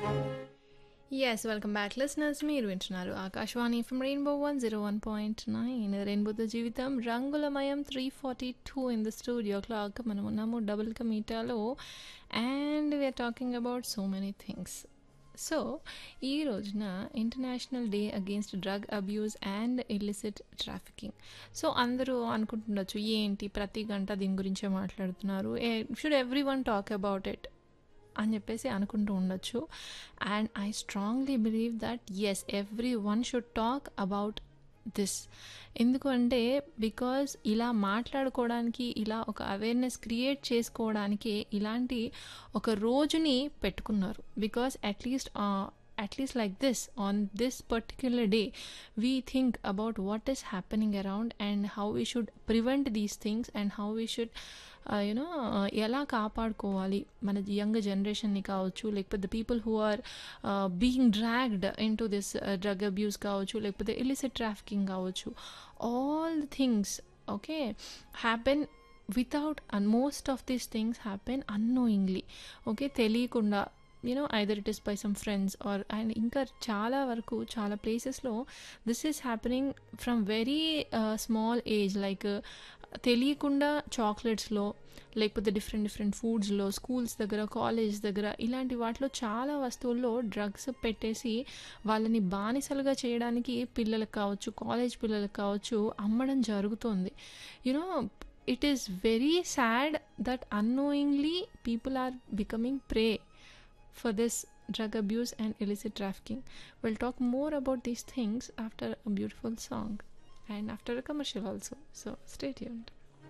Yes welcome back listeners మీరు వింటున్నారు Akashvani from rainbow one zero one point nine రెయిన్బోతో జీవితం రంగులమయం three forty two in the studio clock మనం ఉన్నాము డబుల్ కమీటాలో and we are talking about so many things so ఈ రోజున international day against drug abuse and illicit trafficking so అందరూ అనుకుంటుండొచ్చు ఏంటి ప్రతి గంట దీని గురించే మాట్లాడుతున్నారు should every one talk about it అని చెప్పేసి అనుకుంటూ ఉండొచ్చు and I strongly believe that as every one should talk about this ఎందుకంటే బికాజ్ ఇలా మాట్లాడుకోవడానికి ఇలా ఒక అవేర్నెస్ క్రియేట్ చేసుకోవడానికి ఇలాంటి ఒక రోజుని పెట్టుకున్నారు because at least at least like this on this particular day we think about what is happening around and how we should prevent these things and how we should you know ఎలా కాపాడుకోవాలి మన యంగ్ జనరేషన్ని కావచ్చు లేకపోతే people who are being dragged into this drug abuse కావచ్చు లేకపోతే illicit trafficking కావచ్చు all things okay happen without and most of these things happen unknowingly okay తెలియకుండా you know either it is by some friends are and ఇంకా చాలా వరకు చాలా ప్లేసెస్లో this is happening from very small age like తెలియకుండా చాక్లెట్స్లో లేకపోతే డిఫరెంట్ డిఫరెంట్ ఫుడ్స్లో స్కూల్స్ దగ్గర కాలేజ్ దగ్గర ఇలాంటి వాటిలో చాలా వస్తువుల్లో డ్రగ్స్ పెట్టేసి వాళ్ళని బానిసలుగా చేయడానికి పిల్లలకు కావచ్చు కాలేజ్ పిల్లలకు కావచ్చు అమ్మడం జరుగుతుంది you know it is very sad that unknowingly people are becoming prey for this drug abuse and illicit trafficking. We'll talk more about these things after a beautiful song and after a commercial also. So stay tuned.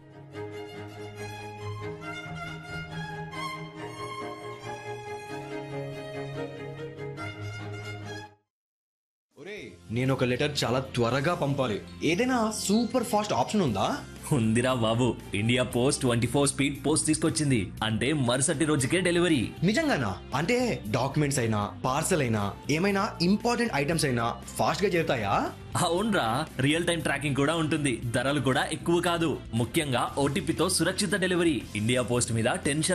నేను ఒక letter చాలా త్వరగా పంపాలి ఏదైనా super fast option ఉందా ఉందిరా బాబు India post twenty four speed post తీసుకొచ్చింది అంటే మరుసటి రోజుకే డెలివరీ నిజంగానా అంటే డాక్యుమెంట్స్ అయినా పార్సల్ అయినా ఏమైనా ఇంపార్టెంట్ ఐటమ్స్ అయినా ఫాస్ట్ గా చేరుతాయా అవునరా రియల్ టైం ట్రాకింగ్ కూడా ఉంటుంది ధరలు కూడా ఎక్కువ కాదు ముఖ్యంగా ఓటీపీతో సురక్షిత డెలివరీ ఇండియా పోస్ట్ మీద టెన్షన్